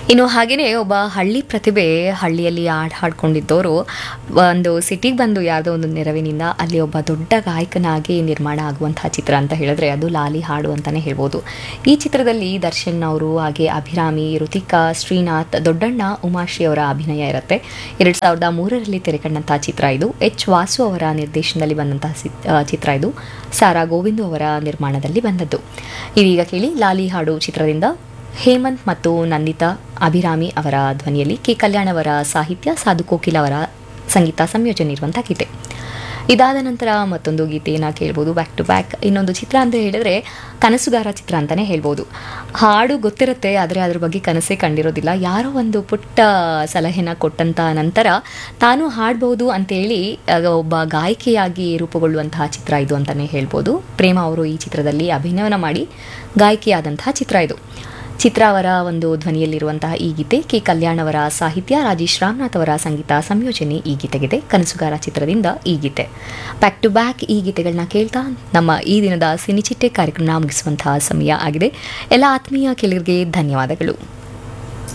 ಇನ್ನು ಹಾಗೆಯೇ ಒಬ್ಬ ಹಳ್ಳಿ ಪ್ರತಿಭೆ ಹಳ್ಳಿಯಲ್ಲಿ ಹಾಡು ಹಾಡ್ಕೊಂಡಿದ್ದವರು ಒಂದು ಸಿಟಿಗೆ ಬಂದು ಯಾವುದೋ ಒಂದು ನೆರವಿನಿಂದ ಅಲ್ಲಿ ಒಬ್ಬ ದೊಡ್ಡ ಗಾಯಕನಾಗಿ ನಿರ್ಮಾಣ ಆಗುವಂತಹ ಚಿತ್ರ ಅಂತ ಹೇಳಿದ್ರೆ ಅದು ಲಾಲಿ ಹಾಡು ಅಂತಲೇ ಹೇಳ್ಬೋದು ಈ ಚಿತ್ರದಲ್ಲಿ ದರ್ಶನ್ ಅವರು ಹಾಗೆ ಅಭಿರಾಮಿ ಋತಿಕಾ ಶ್ರೀನಾಥ್ ದೊಡ್ಡಣ್ಣ ಉಮಾಶ್ರೀ ಅವರ ಅಭಿನಯ ಇರುತ್ತೆ ಎರಡು ಸಾವಿರದ ಮೂರರಲ್ಲಿ ತೆರೆಕಂಡಂತಹ ಚಿತ್ರ ಇದು ಎಚ್ ವಾಸು ಅವರ ನಿರ್ದೇಶನದಲ್ಲಿ ಬಂದಂತಹ ಸಿ- ಆ, ಚಿತ್ರ ಇದು ಸಾರಾ ಗೋವಿಂದು ಅವರ ನಿರ್ಮಾಣದಲ್ಲಿ ಬಂದದ್ದು ಇದೀಗ ಕೇಳಿ ಲಾಲಿ ಹಾಡು ಚಿತ್ರದಿಂದ ಹೇಮಂತ್ ಮತ್ತು ನಂದಿತಾ ಅಭಿರಾಮಿ ಅವರ ಧ್ವನಿಯಲ್ಲಿ ಕೆ ಕಲ್ಯಾಣ್ ಅವರ ಸಾಹಿತ್ಯ ಸಾಧು ಕೋಕಿಲ್ ಅವರ ಸಂಗೀತ ಸಂಯೋಜನೆ ಇರುವಂಥ ಗೀತೆ ಇದಾದ ನಂತರ ಮತ್ತೊಂದು ಗೀತೆಯನ್ನು ಕೇಳ್ಬೋದು ಬ್ಯಾಕ್ ಟು ಬ್ಯಾಕ್ ಇನ್ನೊಂದು ಚಿತ್ರ ಅಂತ ಹೇಳಿದ್ರೆ ಕನಸುಗಾರ ಚಿತ್ರ ಅಂತಲೇ ಹೇಳ್ಬೋದು ಹಾಡು ಗೊತ್ತಿರುತ್ತೆ ಆದರೆ ಅದ್ರ ಬಗ್ಗೆ ಕನಸೇ ಕಂಡಿರೋದಿಲ್ಲ ಯಾರೋ ಒಂದು ಪುಟ್ಟ ಸಲಹೆನ ಕೊಟ್ಟಂತ ನಂತರ ತಾನು ಹಾಡ್ಬೋದು ಅಂತೇಳಿ ಆಗ ಒಬ್ಬ ಗಾಯಕಿಯಾಗಿ ರೂಪುಗೊಳ್ಳುವಂತಹ ಚಿತ್ರ ಇದು ಅಂತಲೇ ಹೇಳ್ಬೋದು ಪ್ರೇಮ ಅವರು ಈ ಚಿತ್ರದಲ್ಲಿ ಅಭಿನಯನ ಮಾಡಿ ಗಾಯಕಿಯಾದಂತಹ ಚಿತ್ರ ಇದು ಚಿತ್ರ ಅವರ ಒಂದು ಧ್ವನಿಯಲ್ಲಿರುವಂತಹ ಈ ಗೀತೆ ಕೆ ಕಲ್ಯಾಣ್ ಅವರ ಸಾಹಿತ್ಯ ರಾಜೇಶ್ ರಾಮನಾಥ್ ಅವರ ಸಂಗೀತ ಸಂಯೋಜನೆ ಈ ಗೀತೆಗಿದೆ ಕನಸುಗಾರ ಚಿತ್ರದಿಂದ ಈ ಗೀತೆ ಬ್ಯಾಕ್ ಟು ಬ್ಯಾಕ್ ಈ ಗೀತೆಗಳನ್ನ ಕೇಳ್ತಾ ನಮ್ಮ ಈ ದಿನದ ಸಿನಿಚಿಟ್ಟೆ ಕಾರ್ಯಕ್ರಮ ಮುಗಿಸುವಂತಹ ಸಮಯ ಆಗಿದೆ ಎಲ್ಲ ಆತ್ಮೀಯ ಕೇಳಿಗರಿಗೆ ಧನ್ಯವಾದಗಳು